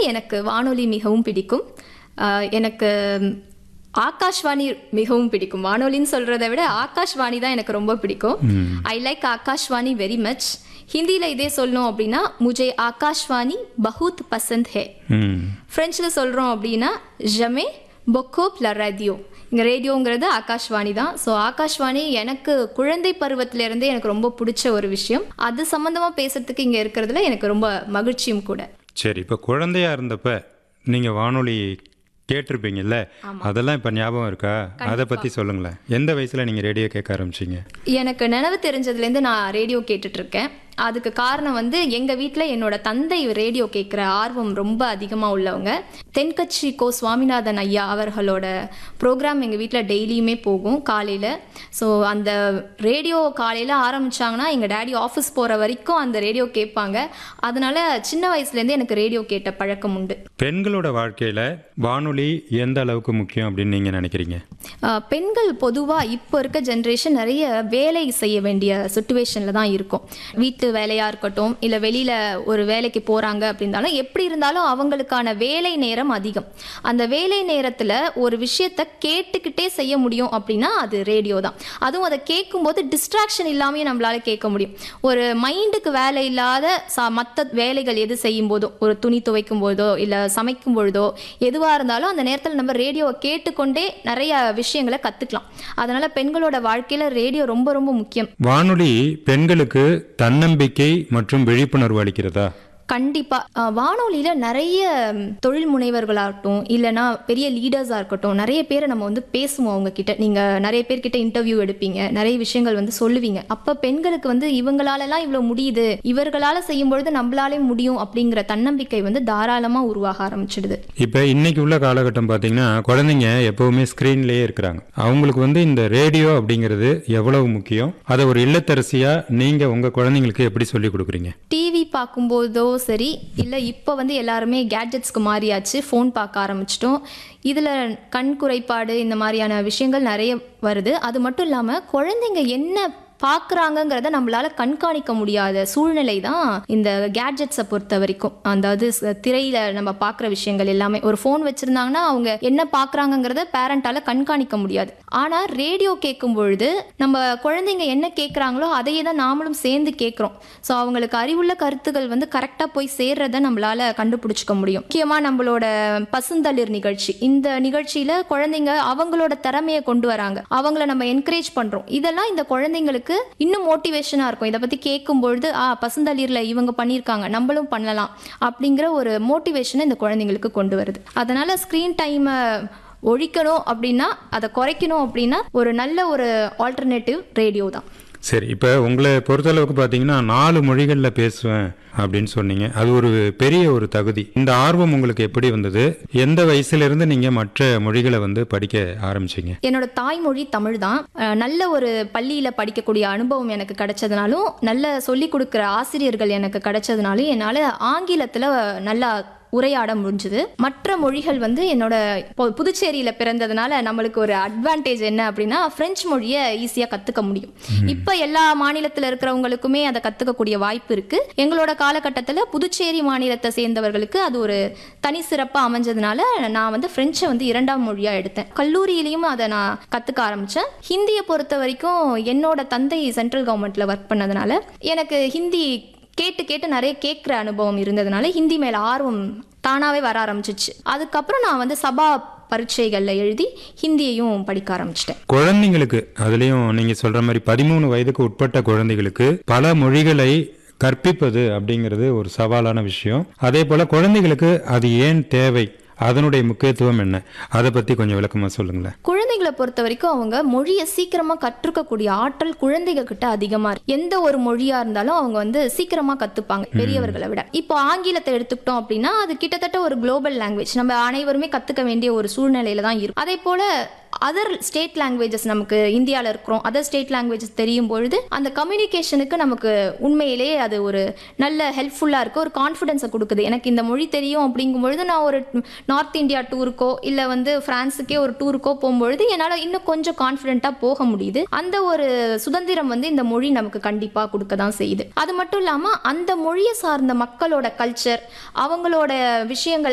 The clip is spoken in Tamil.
எனக்கு வானொலி மிகவும் பிடிக்கும் ஆஹ் எனக்கு ஆகாஷ்வாணி மிகவும் பிடிக்கும் வானொலின்னு சொல்றதை விட ஆகாஷ்வாணி தான் எனக்கு ரொம்ப பிடிக்கும் I like Akashvani very much ஹிந்தியில் இதே சொல்லணும் அப்படின்னா முஜே ஆகாஷ்வாணி பஹுத் பசந்த் ஹே ம் ஃப்ரெஞ்சில் சொல்கிறோம் அப்படின்னா ஜமே பொக்கோப் ல ரேடியோ இங்கே ரேடியோங்கிறது ஆகாஷ்வாணி தான் ஸோ ஆகாஷ்வாணி எனக்கு குழந்தை பருவத்திலேருந்தே எனக்கு ரொம்ப பிடிச்ச ஒரு விஷயம் அது சம்மந்தமாக பேசுறதுக்கு இங்கே இருக்கிறதுல எனக்கு ரொம்ப மகிழ்ச்சியும் கூட சரி இப்போ குழந்தையா இருந்தப்ப நீங்கள் வானொலி கேட்டிருப்பீங்கல்ல அதெல்லாம் இப்போ ஞாபகம் இருக்கா அதை பற்றி சொல்லுங்களேன் எந்த வயசில் நீங்கள் ரேடியோ கேட்க ஆரம்பிச்சீங்க எனக்கு நினைவு தெரிஞ்சதுலேருந்து நான் ரேடியோ கேட்டுட்டு இருக்கேன் அதுக்கு காரணம் வந்து எங்கள் வீட்டில் என்னோட தந்தை ரேடியோ கேட்குற ஆர்வம் ரொம்ப அதிகமாக உள்ளவங்க தென்கட்சி கோ சுவாமிநாதன் ஐயா அவர்களோட ப்ரோக்ராம் எங்கள் வீட்டில் டெய்லியுமே போகும் காலையில் ஸோ அந்த ரேடியோ காலையில் ஆரம்பிச்சாங்கன்னா எங்கள் டேடி ஆஃபீஸ் போகிற வரைக்கும் அந்த ரேடியோ கேட்பாங்க அதனால சின்ன வயசுலேருந்து எனக்கு ரேடியோ கேட்ட பழக்கம் உண்டு பெண்களோட வாழ்க்கையில் வானொலி எந்த அளவுக்கு முக்கியம் அப்படின்னு நீங்கள் நினைக்கிறீங்க ஆஹ் பெண்கள் பொதுவாக இப்போ இருக்க ஜென்ரேஷன் நிறைய வேலை செய்ய வேண்டிய சுச்சுவேஷனில் தான் இருக்கும் வீட்டு வேலையாக இருக்கட்டும் இல்லை வெளியில் ஒரு வேலைக்கு போகிறாங்க அப்படின்னாலும் எப்படி இருந்தாலும் அவங்களுக்கான வேலை நேரம் அதிகம் அந்த வேலை நேரத்தில் ஒரு விஷயத்த கேட்டுக்கிட்டே செய்ய முடியும் அப்படின்னா அது ரேடியோ தான் அதுவும் அதை கேட்கும்போது டிஸ்ட்ராக்ஷன் இல்லாமையும் நம்மளால கேட்க முடியும் ஒரு மைண்டுக்கு வேலை இல்லாத ச மற்ற வேலைகள் எது செய்யும் போதோ ஒரு துணி துவைக்கும் போதோ இல்லை சமைக்கும் பொழுதோ எதுவாக இருந்தாலும் அந்த நேரத்தில் நம்ம ரேடியோவை கேட்டுக்கொண்டே நிறைய விஷயங்களை கற்றுக்கலாம் அதனால பெண்களோட வாழ்க்கையில் ரேடியோ ரொம்ப ரொம்ப முக்கியம் வானொலி பெண்களுக்கு தன்னம்பிக்கை மற்றும் விழிப்புணர்வு அளிக்கிறதா கண்டிப்பா அஹ், வானொலியில நிறைய ம், தொழில் முனைவர்களாகட்டும் இல்லைன்னா பெரிய லீடர்ஸாக இருக்கட்டும் நிறைய பேரை நம்ம வந்து பேசுவோம் அவங்க கிட்ட நீங்க நிறைய பேர்கிட்ட இன்டர்வியூ எடுப்பீங்க நிறைய விஷயங்கள் வந்து சொல்லுவீங்க அப்ப பெண்களுக்கு வந்து இவங்களாலலாம் இவ்வளவு முடியுது இவர்களால செய்யும் பொழுது நம்மளாலே முடியும் அப்படிங்கிற தன்னம்பிக்கை வந்து தாராளமா உருவாக ஆரம்பிச்சிடுது இப்போ இன்னைக்கு உள்ள காலகட்டம் பார்த்தீங்கன்னா குழந்தைங்க எப்பவுமே ஸ்க்ரீன்லேயே இருக்கிறாங்க அவங்களுக்கு வந்து இந்த ரேடியோ அப்படிங்கிறது எவ்வளவு முக்கியம் அதை ஒரு இல்லத்தரசியா நீங்கள் உங்கள் குழந்தைங்களுக்கு எப்படி சொல்லி கொடுக்குறீங்க டிவி பார்க்கும்போதோ சரி இல்லை இப்போ வந்து எல்லாருமே கேட்ஜெட்ஸ்க்கு மாறியாச்சு ஃபோன் பார்க்க ஆரம்பிச்சிட்டோம் இதில் கண் குறைபாடு இந்த மாதிரியான விஷயங்கள் நிறைய வருது அது மட்டும் இல்லாமல் குழந்தைங்க என்ன பார்க்குறாங்கங்கிறத நம்மளால கண்காணிக்க முடியாத சூழ்நிலை தான் இந்த கேட்ஜெட்ஸை பொறுத்த வரைக்கும் அதாவது ச- திரையில நம்ம பார்க்குற விஷயங்கள் எல்லாமே ஒரு ஃபோன் வச்சுருந்தாங்கன்னா அவங்க என்ன பார்க்குறாங்கங்கிறத பேரண்டால கண்காணிக்க முடியாது ஆனால் ரேடியோ கேட்கும் பொழுது நம்ம குழந்தைங்க என்ன கேட்குறாங்களோ அதையே தான் நாமளும் சேர்ந்து கேட்குறோம் ஸோ அவங்களுக்கு அறிவுள்ள கருத்துக்கள் வந்து கரெக்டாக போய் சேர்றத நம்மளால கண்டுபிடிச்சிக்க முடியும் முக்கியமாக நம்மளோட பசுந்தளிர் நிகழ்ச்சி இந்த நிகழ்ச்சியில் குழந்தைங்க அவங்களோட திறமையை கொண்டு வராங்க அவங்கள நம்ம என்கரேஜ் பண்ணுறோம் இதெல்லாம் இந்த குழந்தைங்களுக்கு இன்னும் மோட்டிவேஷனாக இருக்கும் இதை பற்றி கேட்கும் பொழுது ஆ பசுந்தளிரில் இவங்க பண்ணியிருக்காங்க நம்மளும் பண்ணலாம் அப்படிங்கிற ஒரு மோட்டிவேஷனை இந்த குழந்தைங்களுக்கு கொண்டு வருது அதனால ஸ்க்ரீன் டைமை ஒழிக்கணும் அப்படின்னா அதை குறைக்கணும் அப்படின்னா ஒரு நல்ல ஒரு ஆல்டர்னேட்டிவ் ரேடியோ தான் சரி இப்போ உங்களை பொறுத்தளவுக்கு பார்த்தீங்கன்னா நாலு மொழிகளில் பேசுவேன் அப்படின்னு சொன்னீங்க அது ஒரு பெரிய ஒரு தகுதி இந்த ஆர்வம் உங்களுக்கு எப்படி வந்தது எந்த வயசுலேருந்து நீங்கள் மற்ற மொழிகளை வந்து படிக்க ஆரம்பிச்சீங்க என்னோட தாய்மொழி தமிழ் தான் அஹ் நல்ல ஒரு பள்ளியில் படிக்கக்கூடிய அனுபவம் எனக்கு கிடைச்சதுனாலும் நல்ல சொல்லிக் கொடுக்குற ஆசிரியர்கள் எனக்கு கிடைச்சதுனாலும் என்னால் ஆங்கிலத்தில் நல்லா உரையாட முடிஞ்சுது மற்ற மொழிகள் வந்து என்னோட இப்போ புதுச்சேரியில் பிறந்ததுனால நம்மளுக்கு ஒரு அட்வான்டேஜ் என்ன அப்படின்னா ஃப்ரெஞ்சு மொழியை ஈஸியாக கற்றுக்க முடியும் இப்போ எல்லா மாநிலத்தில் இருக்கிறவங்களுக்குமே அதை கற்றுக்கக்கூடிய வாய்ப்பு இருக்குது எங்களோட காலகட்டத்தில் புதுச்சேரி மாநிலத்தை சேர்ந்தவர்களுக்கு அது ஒரு தனி சிறப்பாக அமைஞ்சதுனால நான் வந்து ஃப்ரெஞ்சை வந்து இரண்டாம் மொழியாக எடுத்தேன் கல்லூரியிலையும் அதை நான் கற்றுக்க ஆரம்பித்தேன் ஹிந்தியை பொறுத்த வரைக்கும் என்னோட தந்தை சென்ட்ரல் கவர்மெண்ட்டில் ஒர்க் பண்ணதுனால எனக்கு ஹிந்தி கேட்டு கேட்டு நிறைய கேட்குற அனுபவம் இருந்ததுனால ஹிந்தி மேலே ஆர்வம் தானாகவே வர ஆரம்பிச்சிச்சு அதுக்கப்புறம் நான் வந்து சபா பரீட்சைகளில் எழுதி ஹிந்தியையும் படிக்க ஆரம்பிச்சிட்டேன் குழந்தைங்களுக்கு அதுலேயும் நீங்கள் சொல்கிற மாதிரி பதிமூணு வயதுக்கு உட்பட்ட குழந்தைகளுக்கு பல மொழிகளை கற்பிப்பது அப்படிங்கிறது ஒரு சவாலான விஷயம் அதே போல் குழந்தைகளுக்கு அது ஏன் தேவை அதனுடைய முக்கியத்துவம் என்ன அதை பற்றி கொஞ்சம் விளக்கமாக சொல்லுங்களேன் குழந்தைகளை பொறுத்த வரைக்கும் அவங்க மொழியை சீக்கிரமா கற்றுக்கக்கூடிய ஆற்றல் குழந்தைங்க கிட்ட அதிகமா இருக்கு எந்த ஒரு மொழியா இருந்தாலும் அவங்க வந்து சீக்கிரமா கத்துப்பாங்க பெரியவர்களை விட இப்போ ஆங்கிலத்தை எடுத்துக்கிட்டோம் அப்படின்னா அது கிட்டத்தட்ட ஒரு குளோபல் லாங்குவேஜ் நம்ம அனைவருமே கத்துக்க வேண்டிய ஒரு சூழ்நிலையில தான் இருக்கும் அதே போல அதர் ஸ்டேட் லாங்குவேஜஸ் நமக்கு இந்தியாவில் இருக்கிறோம் அதர் ஸ்டேட் லாங்குவேஜஸ் தெரியும் பொழுது அந்த கம்யூனிகேஷனுக்கு நமக்கு உண்மையிலேயே அது ஒரு நல்ல ஹெல்ப்ஃபுல்லாக இருக்கு ஒரு கான்ஃபிடென்ஸை கொடுக்குது எனக்கு இந்த மொழி தெரியும் அப்படிங்கும் பொழுது நான் ஒரு நார்த் இந்தியா டூருக்கோ இல்லை வந்து ஃப்ரான்ஸுக்கே ஒரு டூருக்கோ போகும்பொழுது என்னால் இன்னும் கொஞ்சம் கான்ஃபிடென்ட்டாக போக முடியுது அந்த ஒரு சுதந்திரம் வந்து இந்த மொழி நமக்கு கண்டிப்பாக கொடுக்க தான் செய்யுது அது மட்டும் இல்லாமல் அந்த மொழியை சார்ந்த மக்களோட கல்ச்சர் அவங்களோட விஷயங்கள்